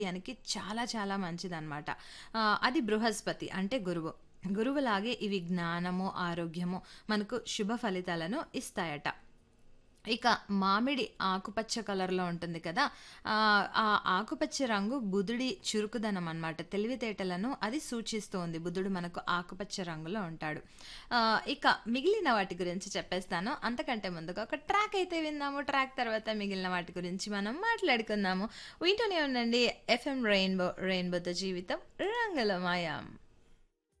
ఆరోగ్యానికి చాలా చాలా మంచిదనమాట. ఆహ్, అది బృహస్పతి అంటే గురువు. గురువులాగే ఇవి జ్ఞానము, ఆరోగ్యము మనకు శుభ ఫలితాలను ఇస్తాయట. ఇక మామిడి ఆకుపచ్చ కలర్‌లో ఉంటుంది కదా! ఆహ్, ఆ ఆకుపచ్చ రంగు బుధుడి చురుకుదనం అనమాట. తెలివితేటలను అది సూచిస్తోంది. బుధుడు మనకు ఆకుపచ్చ రంగులో ఉంటాడు. ఆహ్, ఇక మిగిలిన వాటి గురించి చెప్పేస్తాను. అంతకంటే ముందుగా ఒక ట్రాక్ అయితే విందాము. ట్రాక్ తర్వాత మిగిలిన వాటి గురించి మనం మాట్లాడుకుందాము. వింటూనే ఉండండి ఎఫ్ఎం రెయిన్బో రెయిన్బోతో జీవితం రంగుల మయం.